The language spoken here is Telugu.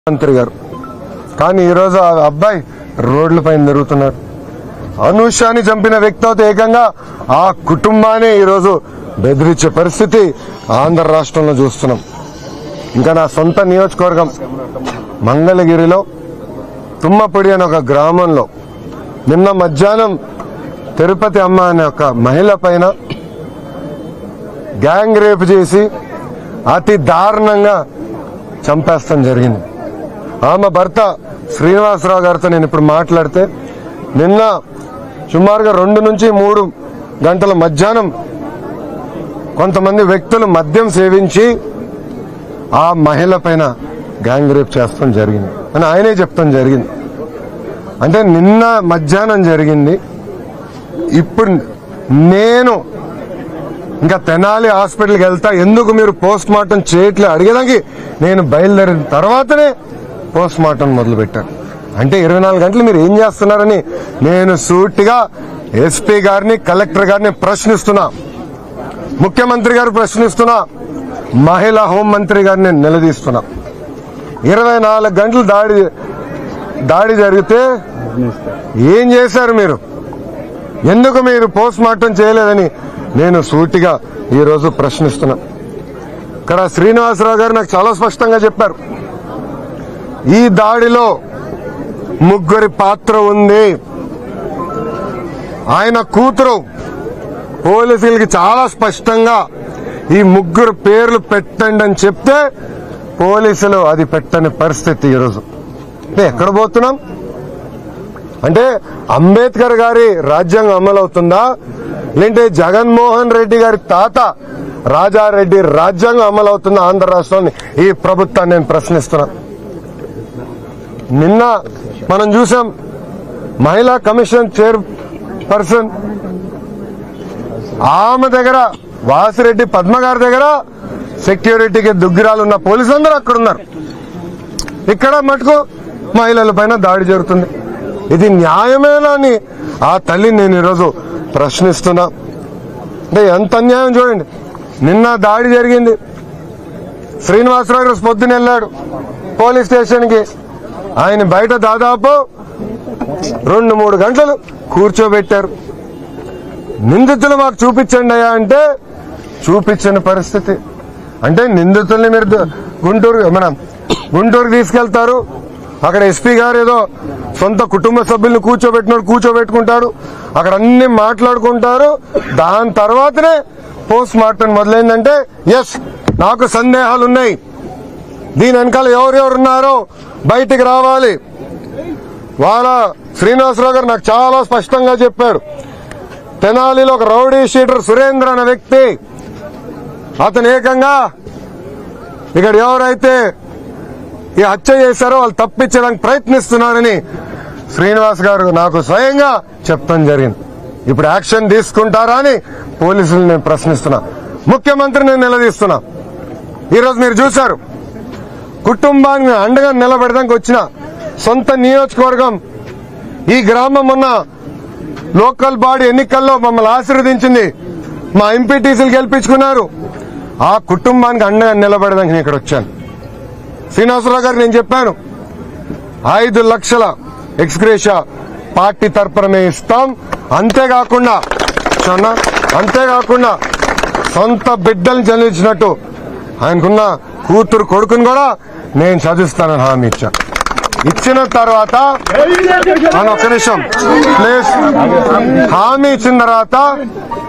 మంత్రి గారు కానీ ఈరోజు ఆ అబ్బాయి రోడ్ల పైన తిరుగుతున్నారు అనూషాని చంపిన వ్యక్తితో ఏకంగా ఆ కుటుంబాన్ని ఈరోజు బెదిరించే పరిస్థితి ఆంధ్ర రాష్ట్రంలో చూస్తున్నాం ఇంకా నా సొంత నియోజకవర్గం మంగళగిరిలో తుమ్మపొడి అనే ఒక గ్రామంలో నిన్న మధ్యాహ్నం తిరుపతి అమ్మ అనే ఒక మహిళ పైన గ్యాంగ్ రేప్ చేసి అతి దారుణంగా చంపేస్తాం జరిగింది ఆమె భర్త శ్రీనివాసరావు గారితో నేను ఇప్పుడు మాట్లాడితే నిన్న సుమారుగా రెండు నుంచి మూడు గంటల మధ్యాహ్నం కొంతమంది వ్యక్తులు మద్యం సేవించి ఆ మహిళ పైన గ్యాంగ్ రేప్ చేస్తాం జరిగింది అని ఆయనే చెప్తాం జరిగింది అంటే నిన్న మధ్యాహ్నం జరిగింది ఇప్పుడు నేను ఇంకా తెనాలి హాస్పిటల్కి వెళ్తా ఎందుకు మీరు పోస్ట్ మార్టం చేయట్లే అడిగేదానికి నేను బయలుదేరిన తర్వాతనే పోస్ట్ మార్టం మొదలు పెట్టాను అంటే ఇరవై నాలుగు గంటలు మీరు ఏం చేస్తున్నారని నేను సూటిగా ఎస్పీ గారిని కలెక్టర్ గారిని ప్రశ్నిస్తున్నా ముఖ్యమంత్రి గారు ప్రశ్నిస్తున్నా మహిళా హోంమంత్రి గారిని నిలదీస్తున్నా ఇరవై నాలుగు గంటలు దాడి దాడి జరిగితే ఏం చేశారు మీరు ఎందుకు మీరు పోస్ట్ మార్టం చేయలేదని నేను సూటిగా ఈరోజు ప్రశ్నిస్తున్నా ఇక్కడ శ్రీనివాసరావు గారు నాకు చాలా స్పష్టంగా చెప్పారు ఈ దాడిలో ముగ్గురి పాత్ర ఉంది ఆయన కూతురు పోలీసులకి చాలా స్పష్టంగా ఈ ముగ్గురు పేర్లు పెట్టండి అని చెప్తే పోలీసులు అది పెట్టని పరిస్థితి ఈరోజు అంటే ఎక్కడ పోతున్నాం అంటే అంబేద్కర్ గారి రాజ్యాంగం అమలవుతుందా లేదంటే జగన్మోహన్ రెడ్డి గారి తాత రాజారెడ్డి రాజ్యాంగం అమలవుతుందా ఆంధ్ర రాష్ట్రంలో ఈ ప్రభుత్వాన్ని నేను ప్రశ్నిస్తున్నా నిన్న మనం చూసాం మహిళా కమిషన్ చైర్ పర్సన్ ఆమె దగ్గర వాసిరెడ్డి పద్మ గారి దగ్గర సెక్యూరిటీకి దుగ్గిరాలు ఉన్న పోలీసులందరూ అక్కడ ఉన్నారు ఇక్కడ మటుకు మహిళల పైన దాడి జరుగుతుంది ఇది న్యాయమేనా అని ఆ తల్లిని నేను ఈరోజు ప్రశ్నిస్తున్నా అంటే ఎంత అన్యాయం చూడండి నిన్న దాడి జరిగింది శ్రీనివాసరావు గారు పొద్దున వెళ్ళాడు పోలీస్ స్టేషన్కి ఆయన బయట దాదాపు రెండు మూడు గంటలు కూర్చోబెట్టారు నిందితులు మాకు చూపించండి అయ్యా అంటే చూపించని పరిస్థితి అంటే నిందితుల్ని మీరు ద- గుంటూరు మన గుంటూరుకి తీసుకెళ్తారు అక్కడ ఎస్పీ గారు ఏదో సొంత కుటుంబ సభ్యుల్ని కూర్చోబెట్టినాడు కూర్చోబెట్టుకుంటాడు అక్కడ అన్ని మాట్లాడుకుంటారు దాని తర్వాతనే పోస్ట్ మార్టం మొదలైందంటే ఎస్ నాకు సందేహాలు ఉన్నాయి దీని వెనకాల ఎవరెవరు ఉన్నారో బయటికి రావాలి వాళ్ళ శ్రీనివాసరావు గారు నాకు చాలా స్పష్టంగా చెప్పాడు తెనాలిలో ఒక రౌడీ షీటర్ సురేంద్ర అనే వ్యక్తి అతను ఏకంగా ఇక్కడ ఎవరైతే ఈ హత్య చేశారో వాళ్ళు తప్పించడానికి ప్రయత్నిస్తున్నారని శ్రీనివాస్ గారు నాకు స్వయంగా చెప్తాం జరిగింది ఇప్పుడు యాక్షన్ తీసుకుంటారా అని పోలీసులు నేను ప్రశ్నిస్తున్నా ముఖ్యమంత్రిని నేను నిలదీస్తున్నా ఈరోజు మీరు చూశారు కుటుంబాన్ని అండగా నిలబెడడానికి వచ్చిన సొంత నియోజకవర్గం ఈ గ్రామం ఉన్న లోకల్ బాడీ ఎన్నికల్లో మమ్మల్ని ఆశీర్వదించింది మా ఎంపీటీసీలు గెలిపించుకున్నారు ఆ కుటుంబానికి అండగా నిలబడడానికి నేను ఇక్కడ వచ్చాను శ్రీనివాసరావు గారు నేను చెప్పాను ఐదు లక్షల ఎక్స్గ్రేషా పార్టీ తరపున మేము ఇస్తాం అంతేకాకుండా చూడన్న, అంతేకాకుండా సొంత బిడ్డల్ని చదివించినట్టు ఆయనకున్న కూతురు కొడుకుని కూడా నేను చదివిస్తానని హామీ ఇచ్చా ఇచ్చిన తర్వాత మన ఒక్క నిమిషం ప్లీజ్ హామీ ఇచ్చిన తర్వాత